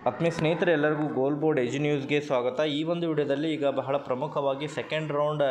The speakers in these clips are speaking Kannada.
ಆತ್ಮೀಯ ಸ್ನೇಹಿತರೆ ಎಲ್ಲರಿಗೂ ಗೋಲ್ ಬೋರ್ಡ್ ಎಜು ನ್ಯೂಸ್ಗೆ ಸ್ವಾಗತ ಈ ಒಂದು ವಿಡಿಯೋದಲ್ಲಿ ಈಗ ಬಹಳ ಪ್ರಮುಖವಾಗಿ ಸೆಕೆಂಡ್ ರೌಂಡ್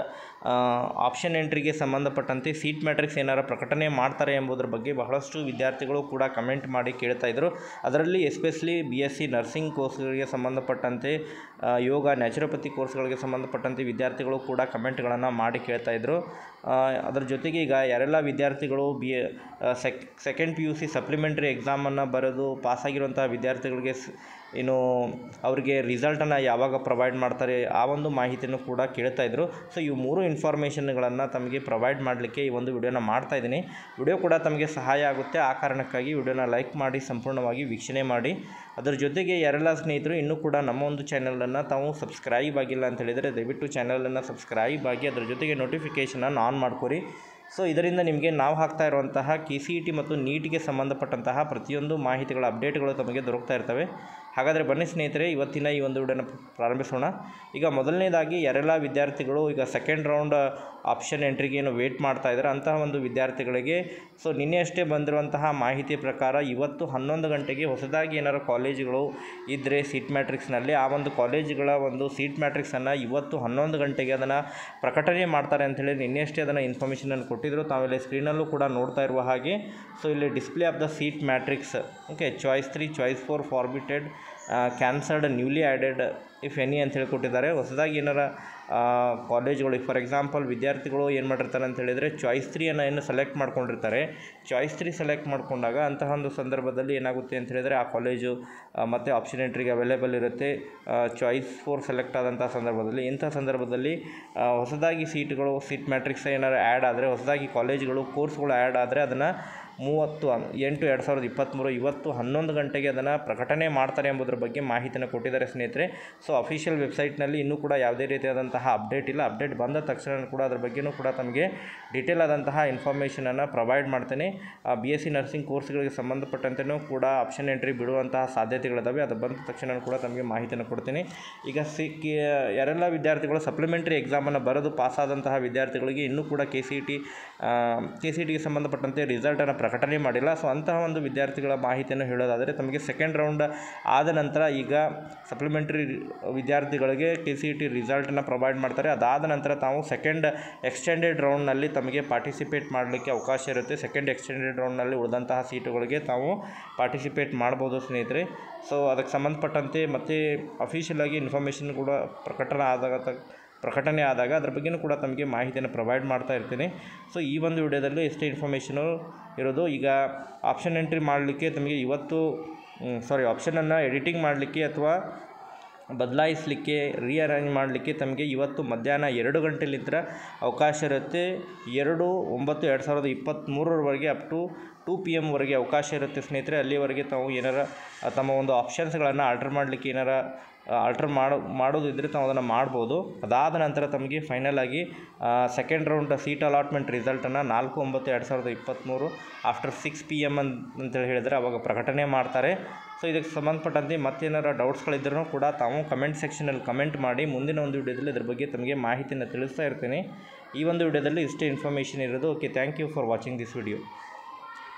ಆಪ್ಷನ್ ಎಂಟ್ರಿಗೆ ಸಂಬಂಧಪಟ್ಟಂತೆ ಸೀಟ್ ಮ್ಯಾಟ್ರಿಕ್ಸ್ ಏನಾರ ಪ್ರಕಟಣೆ ಮಾಡ್ತಾರೆ ಎಂಬುದರ ಬಗ್ಗೆ ಬಹಳಷ್ಟು ವಿದ್ಯಾರ್ಥಿಗಳು ಕೂಡ ಕಮೆಂಟ್ ಮಾಡಿ ಕೇಳ್ತಾ ಇದ್ದರು ಅದರಲ್ಲಿ especially B S C nursing ಕೋರ್ಸ್ಗಳಿಗೆ ಸಂಬಂಧಪಟ್ಟಂತೆ ಆ, ಯೋಗ ನ್ಯಾಚುರೋಪತಿ ಕೋರ್ಸ್ಗಳಿಗೆ ಸಂಬಂಧಪಟ್ಟಂತೆ ವಿದ್ಯಾರ್ಥಿಗಳು ಕೂಡ ಕಮೆಂಟ್ಗಳನ್ನು ಮಾಡಿ ಕೇಳ್ತಾ ಇದ್ದರು ಆ, ಅದರ ಜೊತೆಗೆ ಈಗ ಯಾರೆಲ್ಲ ವಿದ್ಯಾರ್ಥಿಗಳು B A sec second P U C supplementary ಎಕ್ಸಾಮನ್ನು ಬರೆದು ಪಾಸಾಗಿರುವಂಥ ವಿದ್ಯಾರ್ಥಿಗಳಿಗೆ ಸ್- ಏನು ಅವರಿಗೆ ರಿಸಲ್ಟನ್ನು ಯಾವಾಗ ಪ್ರೊವೈಡ್ ಮಾಡ್ತಾರೆ ಆ ಒಂದು ಮಾಹಿತಿಯನ್ನು ಕೂಡ ಕೇಳ್ತಾ ಇದ್ದರು ಸೊ ಈ ಮೂರು ಇನ್ಫಾರ್ಮೇಷನ್ಗಳನ್ನು ತಮಗೆ ಪ್ರೊವೈಡ್ ಮಾಡಲಿಕ್ಕೆ ಈ ಒಂದು ವಿಡಿಯೋನ ಮಾಡ್ತಾ ಇದ್ದೀನಿ ವಿಡಿಯೋ ಕೂಡ ತಮಗೆ ಸಹಾಯ ಆಗುತ್ತೆ ಆ ಕಾರಣಕ್ಕಾಗಿ ವಿಡಿಯೋನ ಲೈಕ್ ಮಾಡಿ ಸಂಪೂರ್ಣವಾಗಿ ವೀಕ್ಷಣೆ ಮಾಡಿ ಅದರ ಜೊತೆಗೆ ಯಾರೆಲ್ಲ ಸ್ನೇಹಿತರು ಇನ್ನೂ ಕೂಡ ನಮ್ಮ ಒಂದು ಚಾನಲನ್ನು ತಾವು ಸಬ್ಸ್ಕ್ರೈಬ್ ಆಗಿಲ್ಲ ಅಂತ ಹೇಳಿದರೆ ದಯವಿಟ್ಟು ಚಾನಲನ್ನು ಸಬ್ಸ್ಕ್ರೈಬ್ ಆಗಿ ಅದರ ಜೊತೆಗೆ ನೋಟಿಫಿಕೇಷನನ್ನು ಆನ್ ಮಾಡ್ಕೊರಿ ಸೊ ಇದರಿಂದ ನಿಮಗೆ ನಾವು ಹಾಕ್ತಾ ಇರುವಂತಹ ಕೆ ಸಿ ಇ ಟಿ ಮತ್ತು ನೀಟಿಗೆ ಸಂಬಂಧಪಟ್ಟಂತಹ ಪ್ರತಿಯೊಂದು ಮಾಹಿತಿಗಳ ಅಪ್ಡೇಟ್ಗಳು ತಮಗೆ ದೊರಕ್ತಾ ಇರ್ತವೆ ಹಾಗಾದರೆ ಬನ್ನಿ ಸ್ನೇಹಿತರೆ ಇವತ್ತಿನ ಈ ಒಂದು ವಿಡಿಯೋನ ಪ್ರಾರಂಭಿಸೋಣ ಈಗ ಮೊದಲನೇದಾಗಿ ಯಾರೆಲ್ಲ ವಿದ್ಯಾರ್ಥಿಗಳು ಈಗ ಸೆಕೆಂಡ್ ರೌಂಡ್ ಆಪ್ಷನ್ ಎಂಟ್ರಿಗೆ ಏನು ವೇಟ್ ಮಾಡ್ತಾ ಇದ್ದಾರೆ ಅಂತಹ ಒಂದು ವಿದ್ಯಾರ್ಥಿಗಳಿಗೆ ಸೊ ನಿನ್ನೆ ಅಷ್ಟೇ ಬಂದಿರುವಂತಹ ಮಾಹಿತಿ ಪ್ರಕಾರ ಇವತ್ತು ಹನ್ನೊಂದು ಗಂಟೆಗೆ ಹೊಸದಾಗಿ ಏನಾರು ಕಾಲೇಜುಗಳು ಇದ್ದರೆ ಸೀಟ್ ಮ್ಯಾಟ್ರಿಕ್ಸ್ನಲ್ಲಿ ಆ ಒಂದು ಕಾಲೇಜುಗಳ ಒಂದು ಸೀಟ್ ಮ್ಯಾಟ್ರಿಕ್ಸನ್ನು ಇವತ್ತು ಹನ್ನೊಂದು ಗಂಟೆಗೆ ಅದನ್ನು ಪ್ರಕಟಣೆ ಮಾಡ್ತಾರೆ ಅಂಥೇಳಿ ನಿನ್ನೆ ಅಷ್ಟೇ ಅದನ್ನು ಇನ್ಫಾರ್ಮೇಷನನ್ನು ಕೊಟ್ಟಿದ್ದರು ತಾವಿಲ್ಲಿ ಸ್ಕ್ರೀನಲ್ಲೂ ಕೂಡ ನೋಡ್ತಾ ಇರುವ ಹಾಗೆ ಸೊ ಇಲ್ಲಿ display of the seat matrix okay choice three choice four forfeited cancelled newly added if any ಅಂತ ಹೇಳಿ ಕೊಟ್ಟಿದ್ದಾರೆ ಹೊಸದಾಗಿ ಏನಾರ ಕಾಲೇಜ್ಗಳು ಫಾರ್ ಎಕ್ಸಾಂಪಲ್ ವಿದ್ಯಾರ್ಥಿಗಳು ಏನು ಮಾಡಿರ್ತಾರೆ ಅಂತ ಹೇಳಿದರೆ ಚಾಯ್ಸ್ ತ್ರೀಯನ್ನು ಏನು ಸೆಲೆಕ್ಟ್ ಮಾಡ್ಕೊಂಡಿರ್ತಾರೆ ಚಾಯ್ಸ್ ತ್ರೀ ಸೆಲೆಕ್ಟ್ ಮಾಡ್ಕೊಂಡಾಗ ಅಂತಹ ಒಂದು ಸಂದರ್ಭದಲ್ಲಿ ಏನಾಗುತ್ತೆ ಅಂತ ಹೇಳಿದರೆ ಆ ಕಾಲೇಜು ಆ, ಮತ್ತೆ ಆಪ್ಷನ್ ಎಂಟ್ರಿಗೆ ಅವೈಲೇಬಲ್ ಇರುತ್ತೆ ಚಾಯ್ಸ್ ಫೋರ್ ಸೆಲೆಕ್ಟ್ ಆದಂಥ ಸಂದರ್ಭದಲ್ಲಿ ಇಂಥ ಸಂದರ್ಭದಲ್ಲಿ ಆ, ಹೊಸದಾಗಿ ಸೀಟ್ಗಳು ಸೀಟ್ ಮ್ಯಾಟ್ರಿಕ್ಸ್ ಏನಾರು ಆ್ಯಡ್ ಆದರೆ ಹೊಸದಾಗಿ ಕಾಲೇಜ್ಗಳು ಕೋರ್ಸ್ಗಳು ಆ್ಯಡ್ ಆದರೆ ಅದನ್ನು ಮೂವತ್ತು ಹನ್- ಎಂಟು ಎರಡು ಸಾವಿರದ ಇಪ್ಪತ್ತ್ಮೂರು ಇವತ್ತು ಹನ್ನೊಂದು ಗಂಟೆಗೆ ಅದನ್ನು ಪ್ರಕಟಣೆ ಮಾಡ್ತಾರೆ ಎಂಬುದರ ಬಗ್ಗೆ ಮಾಹಿತಿಯನ್ನು ಕೊಟ್ಟಿದ್ದಾರೆ ಸ್ನೇಹಿತರೆ ಸೊ ಅಫಿಷಿಯಲ್ ವೆಬ್ಸೈಟ್ನಲ್ಲಿ ಇನ್ನೂ ಕೂಡ ಯಾವುದೇ ರೀತಿಯಾದಂತಹ ಅಪ್ಡೇಟ್ ಇಲ್ಲ ಅಪ್ಡೇಟ್ ಬಂದ ತಕ್ಷಣ ಕೂಡ ಅದ್ರ ಬಗ್ಗೆಯೂ ಕೂಡ ತಮಗೆ ಡೀಟೇಲ್ ಆದಂತಹ ಇನ್ಫಾರ್ಮೇಷನನ್ನು ಪ್ರೊವೈಡ್ ಮಾಡ್ತೇನೆ ಬಿ ಎಸ್ ಸಿ ನರ್ಸಿಂಗ್ ಕೋರ್ಸ್ಗಳಿಗೆ ಸಂಬಂಧಪಟ್ಟಂತೆಯೂ ಕೂಡ ಆಪ್ಷನ್ ಎಂಟ್ರಿ ಬಿಡುವಂತಹ ಸಾಧ್ಯತೆಗಳಿದ್ದಾವೆ ಅದು ಬಂದ ತಕ್ಷಣ ಕೂಡ ತಮಗೆ ಮಾಹಿತಿಯನ್ನು ಕೊಡ್ತೀನಿ ಈಗ ಸಿಕ್ಕಿ ಯಾರೆಲ್ಲ ವಿದ್ಯಾರ್ಥಿಗಳು ಸಪ್ಲಿಮೆಂಟ್ರಿ ಎಕ್ಸಾಮನ್ನು ಬರೆದು ಪಾಸಾದಂತಹ ವಿದ್ಯಾರ್ಥಿಗಳಿಗೆ ಇನ್ನೂ ಕೂಡ K C T K C ಟಿಗೆ ಸಂಬಂಧಪಟ್ಟಂತೆ ರಿಸಲ್ಟನ್ನು ಪ್ರಕಟಣೆ ಮಾಡಿಲ್ಲ ಸೊ ಅಂತಹ ಒಂದು ವಿದ್ಯಾರ್ಥಿಗಳ ಮಾಹಿತಿಯನ್ನು ಹೇಳೋದಾದರೆ ತಮಗೆ ಸೆಕೆಂಡ್ ರೌಂಡ್ ಆದ ನಂತರ ಈಗ ಸಪ್ಲಿಮೆಂಟ್ರಿ ವಿದ್ಯಾರ್ಥಿಗಳಿಗೆ ಕೆ ಸಿ ಟಿ ರಿಸಲ್ಟನ್ನು ಪ್ರೊವೈಡ್ ಮಾಡ್ತಾರೆ ಅದಾದ ನಂತರ ತಾವು ಸೆಕೆಂಡ್ ಎಕ್ಸ್ಟೆಂಡೆಡ್ ರೌಂಡ್ನಲ್ಲಿ ತಮಗೆ ಪಾರ್ಟಿಸಿಪೇಟ್ ಮಾಡಲಿಕ್ಕೆ ಅವಕಾಶ ಇರುತ್ತೆ ಸೆಕೆಂಡ್ ಎಕ್ಸ್ಟೆಂಡೆಡ್ ರೌಂಡ್ನಲ್ಲಿ ಉಳಿದಂತಹ ಸೀಟುಗಳಿಗೆ ತಾವು ಪಾರ್ಟಿಸಿಪೇಟ್ ಮಾಡ್ಬೋದು ಸ್ನೇಹಿತರೆ ಸೊ ಅದಕ್ಕೆ ಸಂಬಂಧಪಟ್ಟಂತೆ ಮತ್ತೆ ಅಫಿಷಿಯಲ್ ಆಗಿ ಇನ್ಫಾರ್ಮೇಷನ್ ಕೂಡ ಪ್ರಕಟಣೆ ಆದಾಗ ತ- ಪ್ರಕಟಣೆ ಆದಾಗ ಅದ್ರ ಬಗ್ಗೆಯೂ ಕೂಡ ತಮಗೆ ಮಾಹಿತಿಯನ್ನು ಪ್ರೊವೈಡ್ ಮಾಡ್ತಾ ಇರ್ತೀನಿ ಸೊ ಈ ಒಂದು ವಿಡಿಯೋದಲ್ಲಿ ಎಷ್ಟೇ ಇನ್ಫಾರ್ಮೇಷನು ಇರೋದು ಈಗ ಆಪ್ಷನ್ ಎಂಟ್ರಿ ಮಾಡಲಿಕ್ಕೆ ತಮಗೆ ಇವತ್ತು ಸಾರಿ ಆಪ್ಷನನ್ನು ಎಡಿಟಿಂಗ್ ಮಾಡಲಿಕ್ಕೆ ಅಥವಾ ಬದಲಾಯಿಸಲಿಕ್ಕೆ ರೀಅರೇಂಜ್ ಮಾಡಲಿಕ್ಕೆ ತಮಗೆ ಇವತ್ತು ಮಧ್ಯಾಹ್ನ ಎರಡು ಗಂಟೆಲಿಂದ ಅವಕಾಶ ಇರುತ್ತೆ ಎರಡು ಒಂಬತ್ತು ಎರಡು ಸಾವಿರದ ಇಪ್ಪತ್ತ್ಮೂರರವರೆಗೆ ಅಪ್ ಟು ಟೂ ಪಿ ಎಮ್ವರೆಗೆ ಅವಕಾಶ ಇರುತ್ತೆ ಸ್ನೇಹಿತರೆ ಅಲ್ಲಿವರೆಗೆ ತಾವು ಏನಾರ ಆ, ತಮ್ಮ ಒಂದು ಆಪ್ಷನ್ಸ್ಗಳನ್ನು ಆಲ್ಟರ್ ಮಾಡಲಿಕ್ಕೆ ಏನಾರ ಆಲ್ಟರ್ ಮಾಡೋ ಮಾಡೋದಿದ್ದರೆ ತಾವು ಅದನ್ನು ಮಾಡ್ಬೋದು ಅದಾದ ನಂತರ ತಮಗೆ ಫೈನಲ್ ಆಗಿ ಸೆಕೆಂಡ್ ರೌಂಡ್ ಸೀಟ್ ಅಲಾಟ್ಮೆಂಟ್ ರಿಸಲ್ಟನ್ನು ನಾಲ್ಕು ಒಂಬತ್ತು ಎರಡು ಸಾವಿರದ ಇಪ್ಪತ್ತ್ಮೂರು ಆಫ್ಟರ್ ಸಿಕ್ಸ್ ಪಿ ಎಮ್ ಅಂತೇಳಿ ಹೇಳಿದರೆ ಅವಾಗ ಪ್ರಕಟಣೆ ಮಾಡ್ತಾರೆ ಸೊ ಇದಕ್ಕೆ ಸಂಬಂಧಪಟ್ಟಂತೆ ಮತ್ತೇನಾರ ಡೌಟ್ಸ್ಗಳಿದ್ರೂ ಕೂಡ ತಾವು ಕಮೆಂಟ್ ಸೆಕ್ಷನಲ್ಲಿ ಕಮೆಂಟ್ ಮಾಡಿ ಮುಂದಿನ ಒಂದು ವಿಡಿಯೋದಲ್ಲಿ ಇದ್ರ ಬಗ್ಗೆ ತಮಗೆ ಮಾಹಿತಿಯನ್ನು ತಿಳಿಸ್ತಾ ಇರ್ತೀನಿ ಈ ಒಂದು ವಿಡಿಯೋದಲ್ಲಿ ಇಷ್ಟೇ ಇನ್ಫಾರ್ಮೇಷನ್ ಇರೋದು okay thank you for watching this video